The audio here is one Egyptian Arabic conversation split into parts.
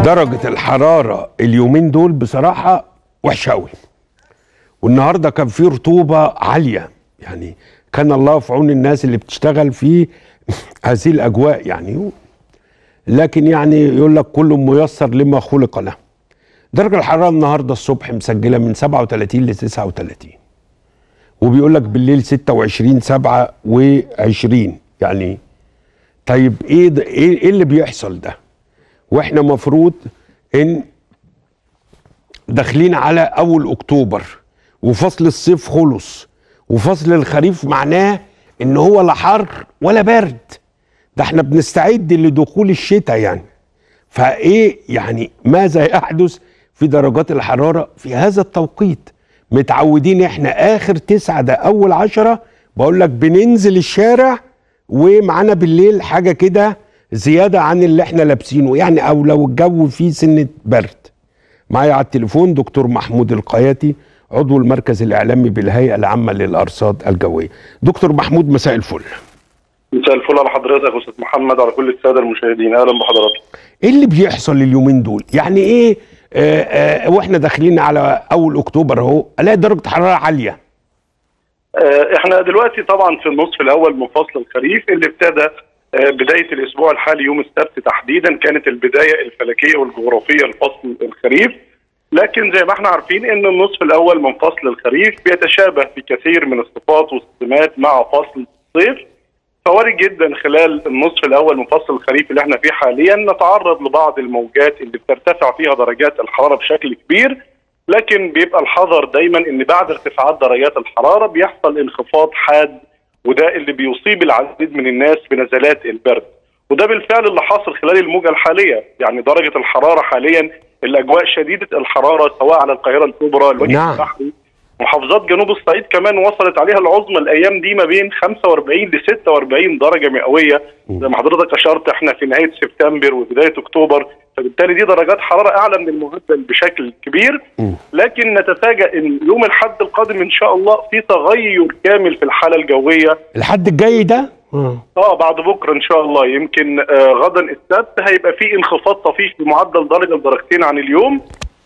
درجة الحرارة اليومين دول بصراحة وحشة قوي والنهاردة كان في رطوبة عالية يعني كان الله في عون الناس اللي بتشتغل في هذه الأجواء يعني لكن يعني يقول لك كل ميسر لما خلق له درجة الحرارة النهاردة الصبح مسجلة من 37 ل 39 وبيقول لك بالليل 26 27 يعني طيب ايه ده ايه إيه اللي بيحصل ده واحنا مفروض ان داخلين على اول اكتوبر وفصل الصيف خلص وفصل الخريف معناه ان هو لا حر ولا برد ده احنا بنستعد لدخول الشتاء يعني فايه يعني ماذا يحدث في درجات الحرارة في هذا التوقيت متعودين احنا اخر تسعة ده اول عشرة بقول لك بننزل الشارع ومعانا بالليل حاجة كده زيادة عن اللي احنا لابسينه يعني او لو الجو فيه سنة برد معايا على التليفون دكتور محمود القياتي عضو المركز الاعلامي بالهيئة العامة للارصاد الجوية دكتور محمود مساء الفل مساء الفل على حضرتك يا استاذ محمد على كل الساده المشاهدين اهلا بحضرتك ايه اللي بيحصل اليومين دول يعني ايه آه آه واحنا داخلين على اول اكتوبر اهو الاقي درجه حراره عاليه آه، احنا دلوقتي طبعا في النصف الاول من فصل الخريف اللي ابتدى آه، بدايه الاسبوع الحالي يوم السبت تحديدا كانت البدايه الفلكيه والجغرافيه لفصل الخريف لكن زي ما احنا عارفين ان النصف الاول من فصل الخريف بيتشابه في كثير من الصفات والسمات مع فصل الصيف فوارد جدا خلال النصف الاول من فصل الخريف اللي احنا فيه حاليا نتعرض لبعض الموجات اللي بترتفع فيها درجات الحراره بشكل كبير لكن بيبقى الحذر دايما ان بعد ارتفاعات درجات الحراره بيحصل انخفاض حاد وده اللي بيصيب العديد من الناس بنزلات البرد وده بالفعل اللي حاصل خلال الموجه الحاليه يعني درجه الحراره حاليا الاجواء شديده الحراره سواء على القاهره الكبرى الوجه نعم. البحري محافظات جنوب الصعيد كمان وصلت عليها العظمى الايام دي ما بين 45 ل 46 درجه مئويه زي ما حضرتك اشرت احنا في نهايه سبتمبر وبدايه اكتوبر فبالتالي دي درجات حراره اعلى من المعدل بشكل كبير مم. لكن نتفاجأ ان يوم الحد القادم ان شاء الله في تغير كامل في الحاله الجويه الحد الجاي ده آه. اه بعد بكره ان شاء الله يمكن آه غدا السبت هيبقى في انخفاض طفيف بمعدل درجه لدرجتين عن اليوم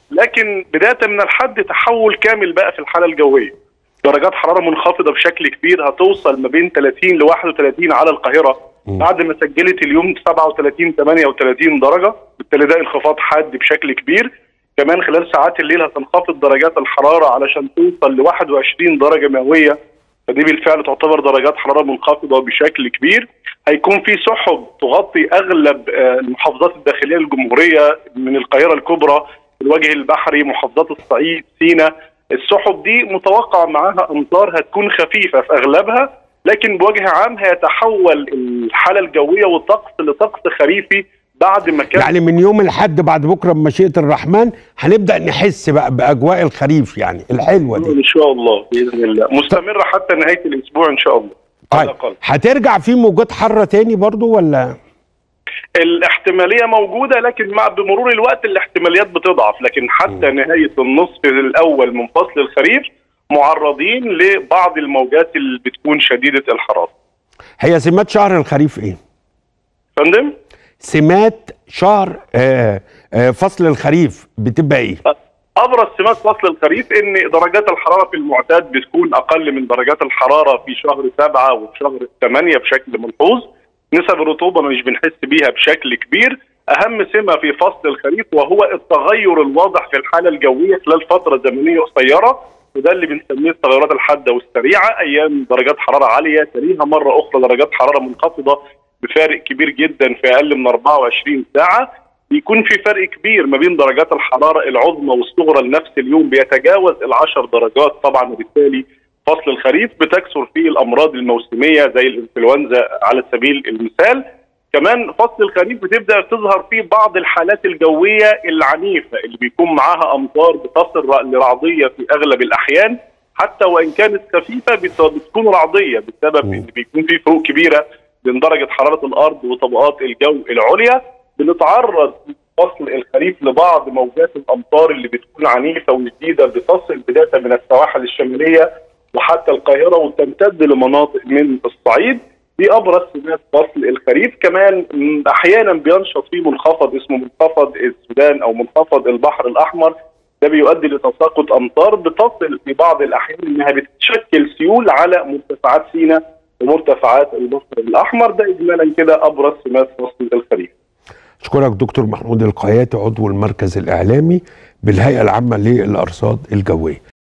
لكن بدايه من الحد تحول كامل بقى في الحاله الجويه درجات حراره منخفضه بشكل كبير هتوصل ما بين 30 ل 31 على القاهره بعد ما سجلت اليوم 37 38 درجه بالتالي ده انخفاض حاد بشكل كبير كمان خلال ساعات الليل هتنخفض درجات الحراره علشان توصل ل 21 درجه مئويه فدي بالفعل تعتبر درجات حراره منخفضه بشكل كبير هيكون في سحب تغطي اغلب آه، المحافظات الداخليه للجمهوريه من القاهره الكبرى الوجه البحري محافظات الصعيد سيناء السحب دي متوقع معاها امطار هتكون خفيفه في اغلبها لكن بوجه عام هيتحول الحاله الجويه والطقس لطقس خريفي بعد ما كان يعني من يوم الحد بعد بكره بمشيئه الرحمن هنبدا نحس بقى باجواء الخريف يعني الحلوه دي ان شاء الله باذن الله مستمره حتى نهايه الاسبوع ان شاء الله على طيب الأقل. هترجع في موجات حاره تاني برضو ولا الاحتماليه موجوده لكن مع بمرور الوقت الاحتماليات بتضعف لكن حتى نهايه النصف الاول من فصل الخريف معرضين لبعض الموجات اللي بتكون شديده الحراره. هي سمات شهر الخريف ايه فندم؟ سمات شهر آه آه فصل الخريف بتبقى ايه ابرز سمات فصل الخريف ان درجات الحراره في المعتاد بتكون اقل من درجات الحراره في شهر سبعه وفي شهر ثمانيه بشكل ملحوظ. نسب الرطوبه مش بنحس بيها بشكل كبير. اهم سمه في فصل الخريف وهو التغير الواضح في الحاله الجويه خلال فتره زمنيه قصيره وده اللي بنسميه التغيرات الحاده والسريعه ايام درجات حراره عاليه تليها مره اخرى درجات حراره منخفضه بفارق كبير جدا في اقل من 24 ساعه بيكون في فرق كبير ما بين درجات الحراره العظمى والصغرى لنفس اليوم بيتجاوز العشر درجات طبعا وبالتالي فصل الخريف بتكثر فيه الامراض الموسميه زي الانفلونزا على سبيل المثال كمان فصل الخريف بتبدا تظهر فيه بعض الحالات الجويه العنيفه اللي بيكون معاها امطار بتصل لرعديه في اغلب الاحيان حتى وان كانت خفيفه بت- بتكون رعديه بسبب ان بيكون في فروق كبيره بين درجه حراره الارض وطبقات الجو العليا بنتعرض في فصل الخريف لبعض موجات الامطار اللي بتكون عنيفه وشديده بتصل بدايه من السواحل الشماليه وحتى القاهره وتمتد لمناطق من الصعيد دي ابرز سمات فصل الخريف كمان م، احيانا بينشط فيه منخفض اسمه منخفض السودان او منخفض البحر الاحمر ده بيؤدي لتساقط امطار بتصل في بعض الاحيان انها بتشكل سيول على مرتفعات سيناء ومرتفعات البحر الاحمر ده اجمالا كده ابرز سمات فصل الخريف اشكرك دكتور محمود القياتي عضو المركز الاعلامي بالهيئه العامه للارصاد الجويه